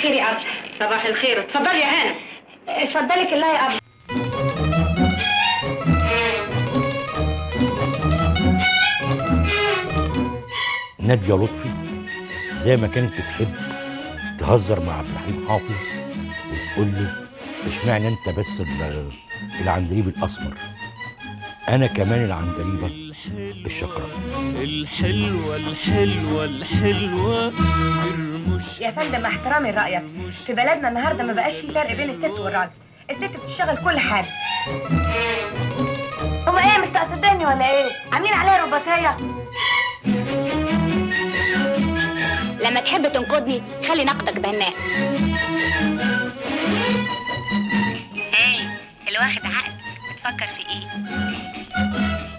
الخير يا ابله صباح الخير اتفضلي يا هانم اتفضلي كلها يا ابله نادية لطفي زي ما كانت بتحب تهزر مع عبد الحليم حافظ وتقول له اشمعنى انت بس ال- العندليب الاسمر انا كمان العندليبه الشقراء الحلوة الحلوة الحلوة برمش يا فندم مع احترامي لرايك في بلدنا النهارده ما بقاش في فرق بين الست والراجل الست بتشتغل كل حاجه هما ايه مستقصديني ولا ايه عاملين عليا رباطيه لما تحب تنقدني خلي نقدك بناء ايه اللي واخد عقل بتفكر في ايه